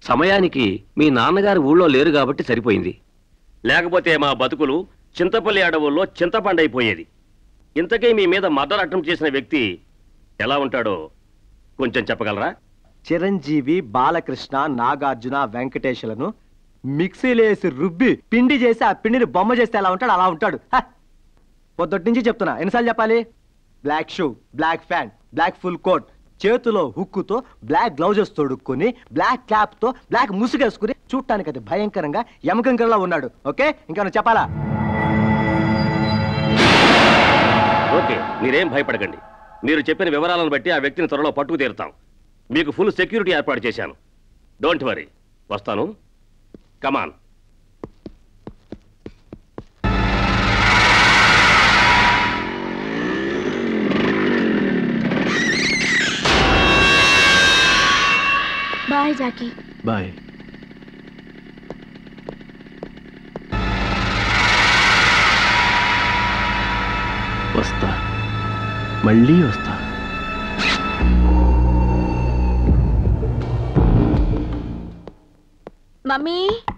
సమయానికి మీ నాన్నగారు ఊళ్ళో లేరు కాబట్టి సరిపోయింది లేకపోతే మా బతుకులు చింతపల్లి అడవుల్లో చింతపండైపోయేది ఇంతకీ మీ మీద మర్డర్ అటెంప్ట్ చేసిన వ్యక్తి ఎలా ఉంటాడో కొంచెం చెప్పగలరా చిరంజీవి బాలకృష్ణ నాగార్జున వెంకటేశ్వలను మిక్సీలో వేసి రుబ్బి పిండి చేసి ఆ పిండిని బొమ్మ చేస్తే ఎలా ఉంటాడు అలా ఉంటాడు హ! పొద్దుటి నుంచి చెప్తున్నా ఎన్నిసార్లు చెప్పాలి black shoe black pant black full coat చేతిలో హుక్కుతో బ్లాక్ గ్లౌజెస్ తొడుక్కుని బ్లాక్ క్యాప్ తో బ్లాక్ ముసుగేసుకుని చూడటానికి అది భయంకరంగా యమకంకరలా ఉన్నాడు ఓకే ఇంకా చెప్పాలా ఓకే మీరేం భయపడకండి మీరు చెప్పిన వివరాలను బట్టి ఆ వ్యక్తిని త్వరలో పట్టుకు తీరుతాం మీకు ఫుల్ సెక్యూరిటీ ఏర్పాటు చేశాను డోంట్ వరీ వస్తాను కమాన్ బాయ్ జాకీ బాయ్ వస్తా మళ్ళీ వస్తా mummy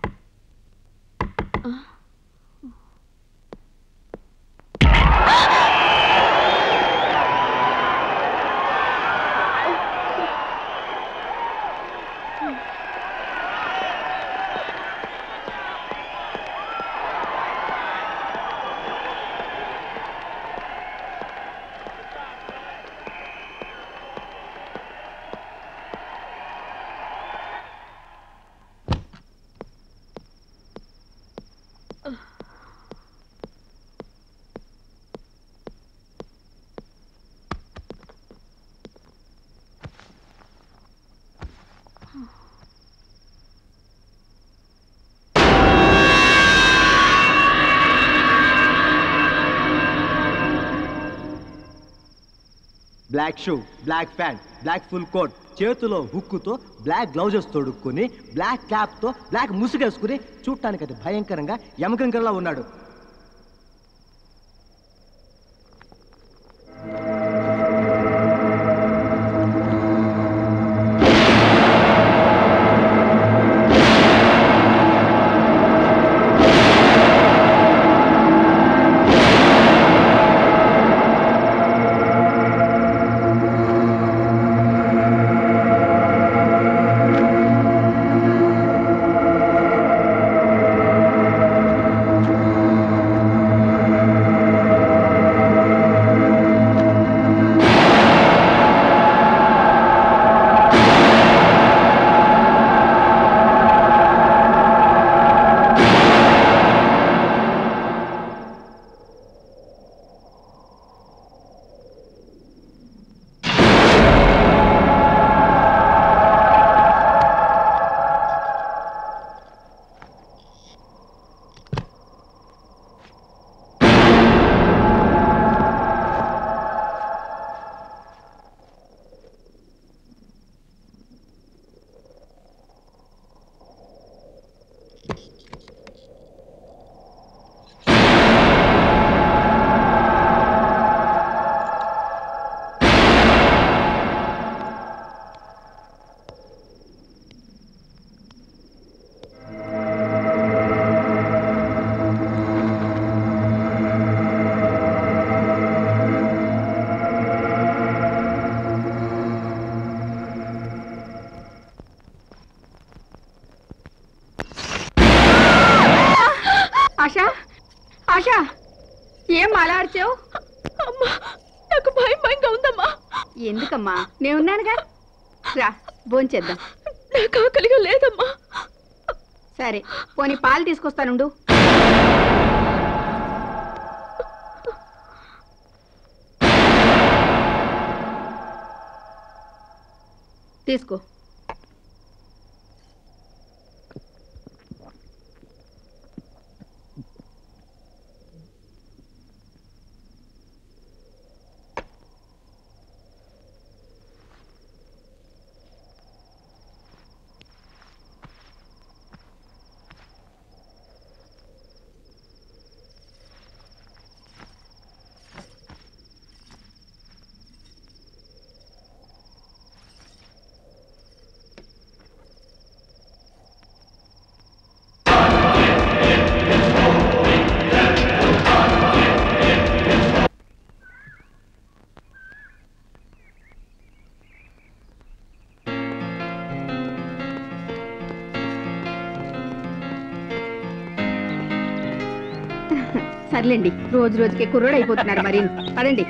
black shoe black pant black full coat చేతిలో హుక్కుతో బ్లాక్ గ్లౌజెస్ తొడుక్కుని బ్లాక్ క్యాప్ తో బ్లాక్ ముసుగేసుకుని చూడటానికి అది భయంకరంగా యమకంకరలా ఉన్నాడు ఆశా ఆశా ఏం మాలాడ్చావు అమ్మా నాకు భయం భయంగా ఉందమ్మా ఎందుకమ్మా నేనున్నానుగా రా భోంచేద్దాం నాకు ఆకలిగా లేదమ్మా సరే పోనీ పాలు తీసుకొస్తానుండు తీసుకో సర్లేండి రోజు రోజుకి కుర్రోడు అయిపోతున్నారు మరి పదండి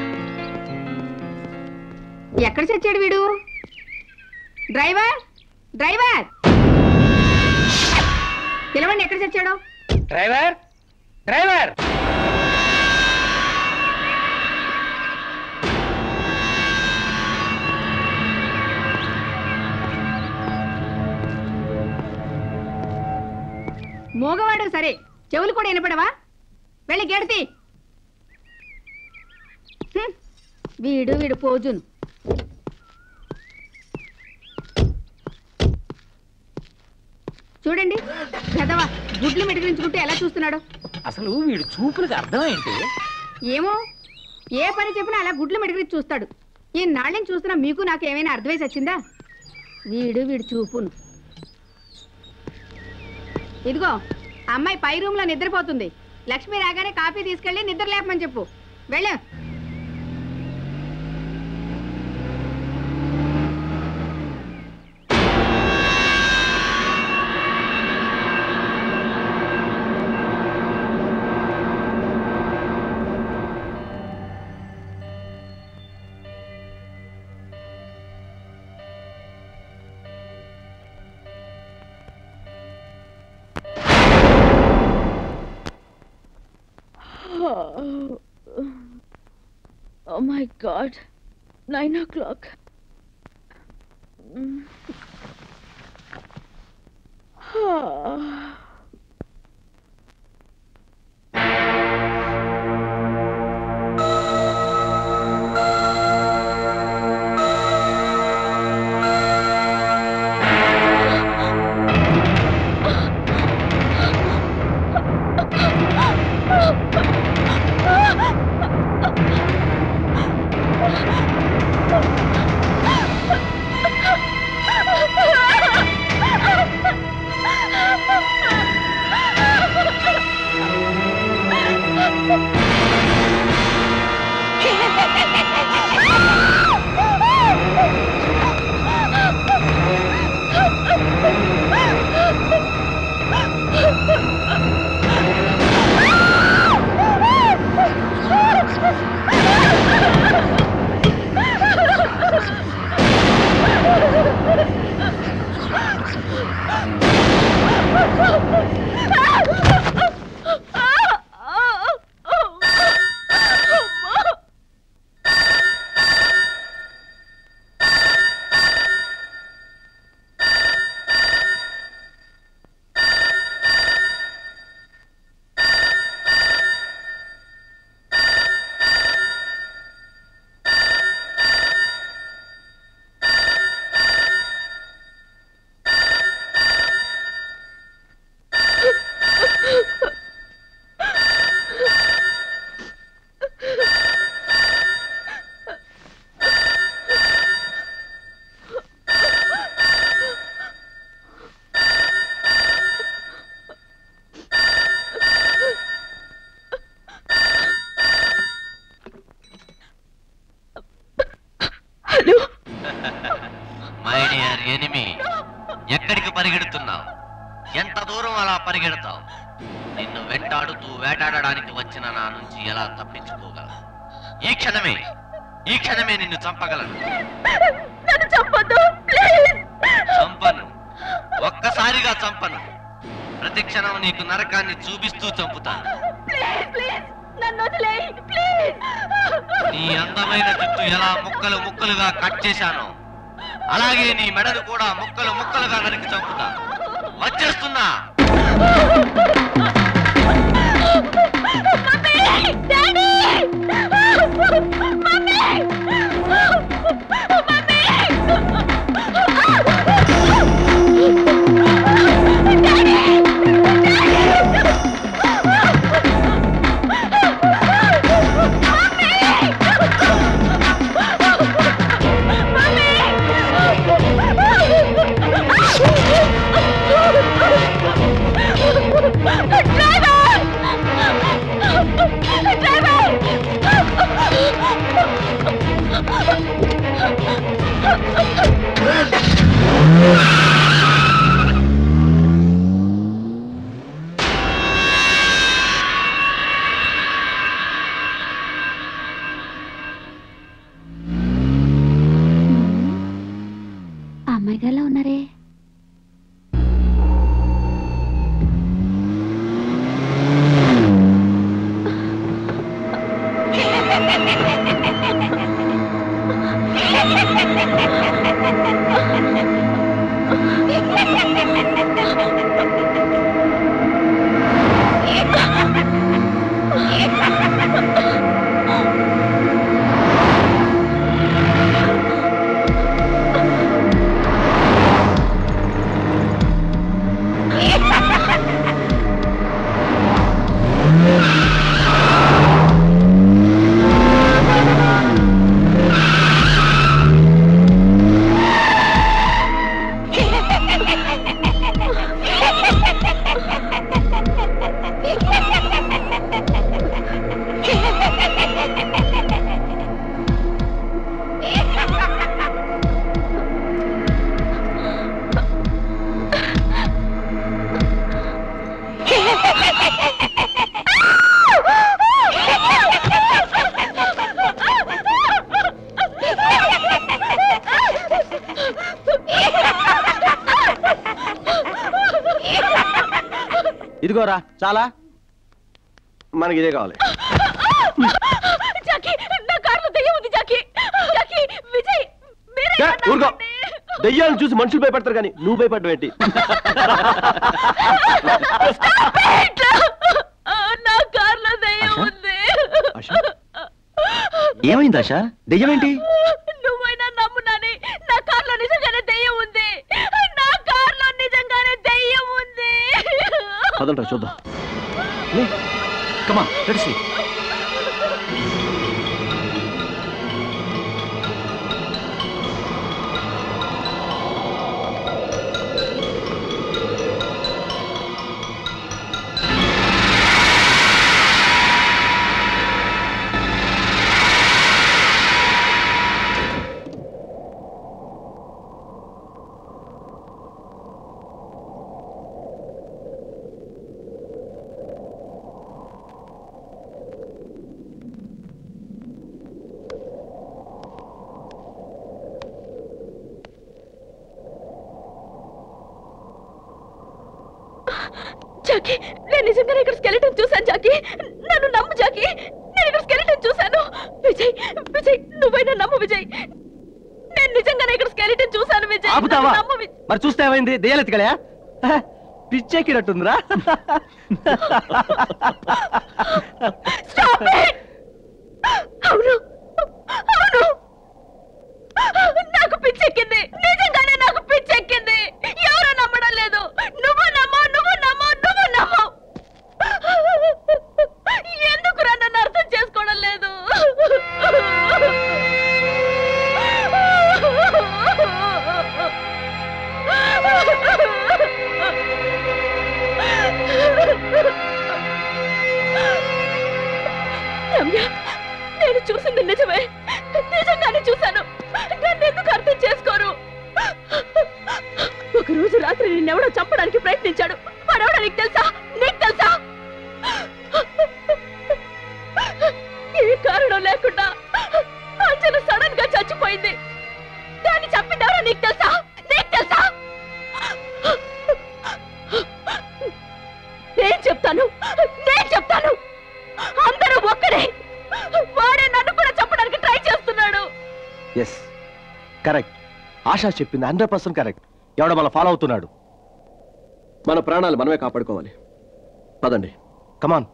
ఎక్కడ చచ్చాడు వీడు డ్రైవర్ డ్రైవర్ పిలవండి ఎక్కడ చచ్చాడో డ్రైవర్ డ్రైవర్ మోగవాడు సరే చెవులు కూడా వినపడవా వెళ్ళి గెడతి వీడు వీడు పోజును చూడండి గదవా గుడ్లు మెడిగించుకుంటూ ఎలా చూస్తున్నాడు అసలు వీడు చూపులకు అర్థం ఏంటి ఏమో ఏ పని చెప్పినా అలా గుడ్లు మెడిగిరి చూస్తాడు ఈ నాళ్ళని చూస్తున్నా మీకు నాకు ఏమైనా అర్థమైసి వచ్చిందా వీడు వీడు చూపును ఇదిగో అమ్మాయి పై రూమ్ లో నిద్రపోతుంది లక్ష్మి రాగానే కాఫీ తీసుకెళ్ళి నిద్ర లేపమని చెప్పు వెళ్ళు Oh, oh my god. Nine o'clock. Mm. Ah. Hello my dear enemy ఎక్కడికి పరిగెడుతున్నావు ఎంత దూరం అలా పరిగెడతావు నిన్ను వెంటాడుతూ వేటాడడానికి వచ్చిన నా నుంచి ఎలా తప్పించుకోగలవు ఈ క్షణమే ఈ క్షణమే నిన్ను చంపగలను నన్ను చంపొద్దు ప్లీజ్ చంపను ఒక్కసారిగా చంపను ప్రతి క్షణం నీకు నరకాన్ని చూపిస్తూ చంపుతాను ప్లీజ్ ప్లీజ్ నన్ను వదిలేయ్ ప్లీజ్ నీ అందమైన జుట్టు ఎలా ముక్కలు ముక్కలుగా కట్ చేశానో అలాగే నీ మెడలు కూడా ముక్కలు ముక్కలుగా నరికి చంపుతా వచ్చేస్తున్నా డాడీ మమ్మీ మమ్మీ ఇదిగోరా చాలా మనకి ఇదే కావాలి జాకీ నా కార్లో దెయ్యం ఉంది జాకీ జాకీ విజయ్ మీరే ఛే, నన్ను ఊరుకో ఆపండి. దెయ్యాలను చూసి మనుషులు భయపడతారు కానీ నువ్వు భయపడడం ఏంటి ఆ, నా కార్లో దెయ్యం ఆశా? ఉంది ఆశా? ఏమైంది ఆశ దెయ్యం ఏంటి నువ్వైనా నమ్మునాని నా కార్లో నిజంగానే దెయ్యం ఉంది నా కార్లో నిజంగానే దెయ్యం ఉంది పదండ్రా చూద్దాం కమా లెట్స్ సీ జాకీ నేను నిజంగానే ఇక్కడ స్కెలిటన్ చూశాను జాకీ నన్ను నమ్ము జాకీ నేను ఇక్కడ స్కెలిటన్ చూశాను విజయ్ విజయ్ నువ్వైనా నమ్ము విజయ్ నేను నిజంగానే ఇక్కడ స్కెలిటన్ చూశాను విజయ్ ఆపుతావా నన్ను నమ్ము విజయ్ మరి చూస్తే ఏమైంది దెయ్యాలు ఎత్తుకలయా పిచ్చెక్కినట్టుందిరా Stop it! అవును అవును నాకు పిచ్చెక్కింది నిజంగానే నాకు పిచ్చెక్కింది ఎవరు నమ్మడం లేదు నువ్వు నమ్మో నువ్వు నమ్మో నువ్వు నమ్మో ఎందుకు నన్ను అర్థం చేసుకోవడం లేదు రమ్య నేను చూసింది నిజమే నిజంగానే చూశాను నన్ను ఎందుకు అర్థం చేసుకోరు ఒక రోజు రాత్రి నిన్నెవడో చంపడానికి ప్రయత్నించాడు వాడెవడో నీకు తెలుసా నీకు తెలుసా ఏ కారణం లేకుండా అంజన సడన్ గా చచ్చిపోయింది దాన్ని చంపిందెవరో నీకు తెలుసా నీకు తెలుసా నేను చెప్తాను నేను చెప్తాను అందరూ ఒక్కడే వాడే నన్ను కూడా చంపడానికి ట్రై చేస్తున్నాడు ఎస్ కరెక్ట్ ఆశా చెప్పింది హండ్రెడ్ పర్సెంట్ కరెక్ట్ ఎవడో మన ఫాలో అవుతున్నాడు మన ప్రాణాలు మనమే కాపాడుకోవాలి పదండి కమాన్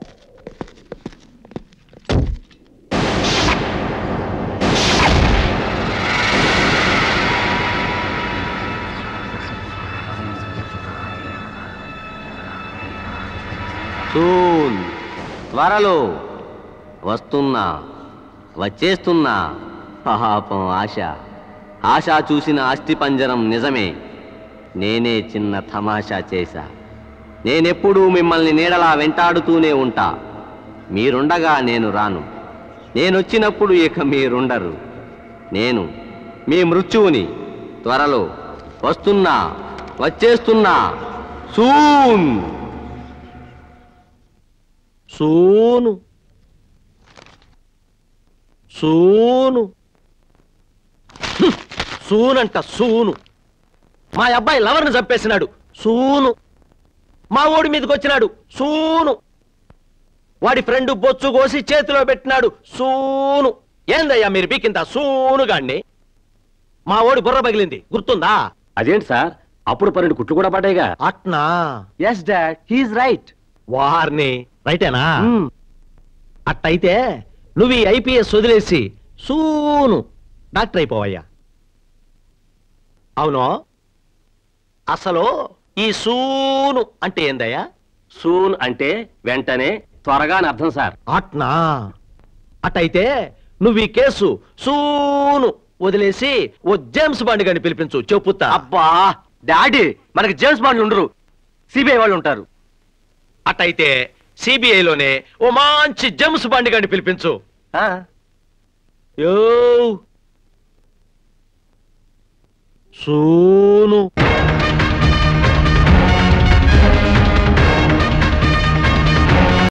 సూన్ త్వరలో వస్తున్నా వచ్చేస్తున్నా పాపం ఆశ ఆశ చూసిన అస్థిపంజరం నిజమే నేనే చిన్న తమాషా చేశా నేనెప్పుడూ మిమ్మల్ని నీడలా వెంటాడుతూనే ఉంటా మీరుండగా నేను రాను నేనొచ్చినప్పుడు ఇక మీరుండరు నేను మీ మృత్యువుని త్వరలో వస్తున్నా వచ్చేస్తున్నా సూన్ సూను సూను హ్మ్. సూనంట సూను మా అబ్బాయి లవర్ని చంపేసినాడు సూను మా ఓడి మీదకి వచ్చినాడు సూను వాడి ఫ్రెండ్ బొచ్చు కోసి చేతిలో పెట్టినాడు సూను ఏందయ్యా మీరు పీకింత సూను గాడిని మా ఓడి బుర్ర పగిలింది గుర్తుందా అదేంటి సార్ అప్పుడు పన్నెండు కుట్లు కూడా పడ్డాయిగా అట్నా ఎస్ డాడ్ హీస్ రైట్ వారిని రైటేనా అట్టయితే నువ్వు ఈ ఐపీఎస్ వదిలేసి సూను డాక్టర్ అయిపోవయ్యా అవును అసలు ఈ సూను అంటే ఏందయ్యా సూన్ అంటే వెంటనే త్వరగా అని అర్థం సార్ అట్నా అట్టయితే నువ్వు ఈ కేసు సూను వదిలేసి ఓ జేమ్స్ బాండ్ గారిని పిలిపించు చెప్పుతా అబ్బా డాడీ మనకి జేమ్స్ బాండ్లు ఉండరు సిబిఐ వాళ్ళు ఉంటారు అట్టయితే సిబిఐలోనే ఓ మంచి జేమ్స్ బాండ్ గారిని పిలిపించు ఆ, యో సూను